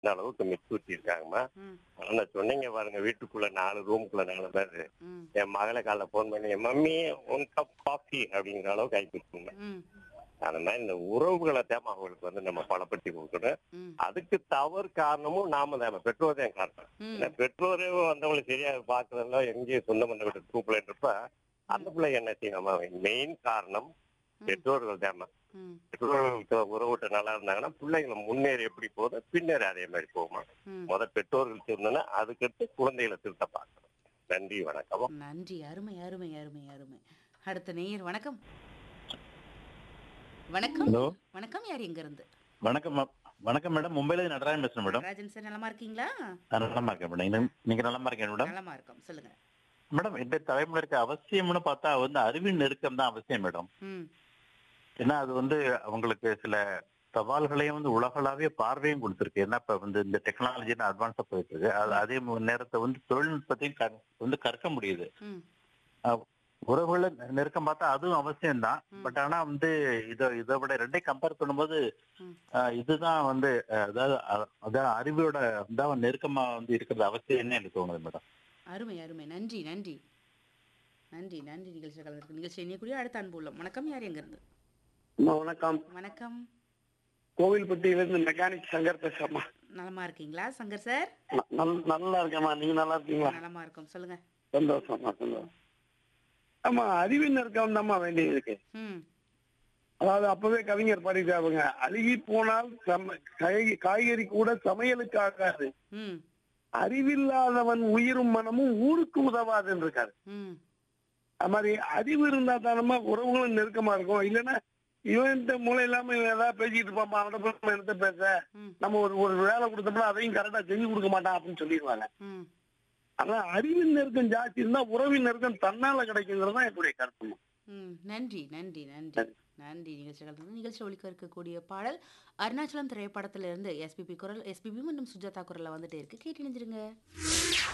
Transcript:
இந்த அளவுக்கு மெச்சூரிட்டி இருக்காங்கம்மா ம் ஆனா சொன்னீங்க பாருங்க வீட்டுக்குள்ள நாலு ரூமுக்குள்ள நாலு பேர் ம் என் மகளை காலைல போன் பண்ணி என் மம்மி ஒன் கப் காஃபி அப்படிங்கிற அளவுக்கு ஆகி கொடுத்துருங்க ம் அந்த மாதிரி இந்த உறவுகளை தேவை அவங்களுக்கு வந்து நம்ம பலப்படுத்தி கொடுக்கணும் ம் அதுக்கு தவறு காரணமும் நாம தான் பெற்றோர் தான் காரணம் ம் ஏன்னா பெற்றோரே வந்தவங்களை சரியா பாக்குறதுல எங்கேயும் சொந்த பந்த விட்டு கூப்பிடன்றப்ப அந்த பிள்ளை என்ன செய்யணும் மெயின் காரணம் பெற்றோர்கள் தான் ம் பெற்றோர்கள் உறவுட்ட நல்லா இருந்தாங்கன்னா பிள்ளைங்களை முன்னேறி எப்படி போகுதோ பின்னேறி அதே மாதிரி போகுமா ம் முத பெற்றோர்கள் திருந்தனா அதுக்கடுத்து குழந்தைகளை திருத்த பார்க்கணும் நன்றி வணக்கம் நன்றி அருமை அருமை அருமை அருமை அடுத்த நேயர் வணக்கம் வணக்கம் ஹலோ வணக்கம் யார் எங்க இருந்து வணக்கம் மா- வணக்கம் மேடம் மும்பைல இருந்து நடராஜன் பேசுறேன் மேடம் ராஜன் சார் நலமா இருக்கீங்களா நான் நலமா இருக்கேன் மேடம் நீங்க- நீங்க நலமா இருக்கேன் மேடம் நலமா இருக்கோம் சொல்லுங்க மேடம் இந்த தலைமுறைக்கு அவசியம்னு பார்த்தா வந்து அறிவின் நெருக்கம் தான் அவசியம் மேடம் ம் ஏன்னா அது வந்து அவங்களுக்கு சில சவால்களையும் வந்து உலகளாவிய பார்வையும் கொடுத்துருக்கு ஏன்னா இப்ப வந்து இந்த டெக்னாலஜி அட்வான்ஸா போயிட்டு இருக்கு அது அதே மு- நேரத்தை வந்து தொழில்நுட்பத்தையும் க- வந்து கற்க முடியுது ம் உறவுகளை நெருக்கம் பார்த்தா அதுவும் அவசியம் தான் ம். பட் ஆனா வந்து இத இதை விட ரெண்டையும் கம்பேர் பண்ணும்போது ம். ஆஹ் இதுதான் வந்து அஹ், அதாவது அ- அதாவது அறிவோட தான் நெருக்கமா வந்து இருக்கிறது அவசியம்னு எனக்கு தோணுது மேடம் அருமை அருமை நன்றி நன்றி நன்றி நன்றி நிகழ்ச்சி கலந்துருக்கு நிகழ்ச்சி எண்ணிக்கூடிய அடுத்த அன்பு உள்ளம் வணக்கம் யார் எங்க இருந்து அம்மா, வணக்கம் வணக்கம் கோவில்பட்டியிலிருந்து மெக்கானிக் சங்கர் பேசுறேம்மா நலமா இருக்கீங்களா சங்கர் சார் ந- நல்- நல்லா இருக்கேம்மா நீங்க நல்லா இருக்கீங்களா நலமா இருக்கோம் சொல்லுங்க சந்தோஷம்மா சந்தோஷம் ஆமா அறிவின் நெருக்கம் தான்மா வேண்டியது இருக்கு ம் அதாவது அப்பவே கவிஞர் பாடிட்டாங்க அழுகி போனால் சம- காய்- காய்கறி கூட சமையலுக்கு ஆகாது ம் அறிவில்லாதவன் உயிரும் மனமும் ஊருக்கு உதவாதுன்னு இருக்காரு ம் அது மாதிரி அறிவு இருந்தா தானமா உறவுகளும் நெருக்கமா இருக்கும் இல்லைன்னா இவன் மூளை இல்லாம இவன் ஏதாவது பேசிட்டு இருப்பான் அவன்கிட்ட போய் நம்ம எடுத்து பேச ம் நம்ம ஒரு ஒரு வேலை கொடுத்தோம்னா அதையும் கரெக்டா செஞ்சு கொடுக்க மாட்டான் அப்படின்னு சொல்லிடுவாங்க ம் ஆனா அறிவின் நெருக்கம் ஜாஸ்தி இருந்தா உறவின் நெருக்கம் தன்னால கிடைக்குங்கிறது தான் என்னுடைய கருத்துமா ம் நன்றி நன்றி நன்றி நன்றி நிகழ்ச்சி கலந்து நிகழ்ச்சி ஒழிக்க இருக்கக்கூடிய பாடல் அருணாச்சலம் திரைப்படத்திலிருந்து எஸ்பிபி குரல் எஸ்பிபி மற்றும் சுஜாதா குரல்ல வந்துட்டே இருக்கு கேட்டு இணைஞ்சிருங்க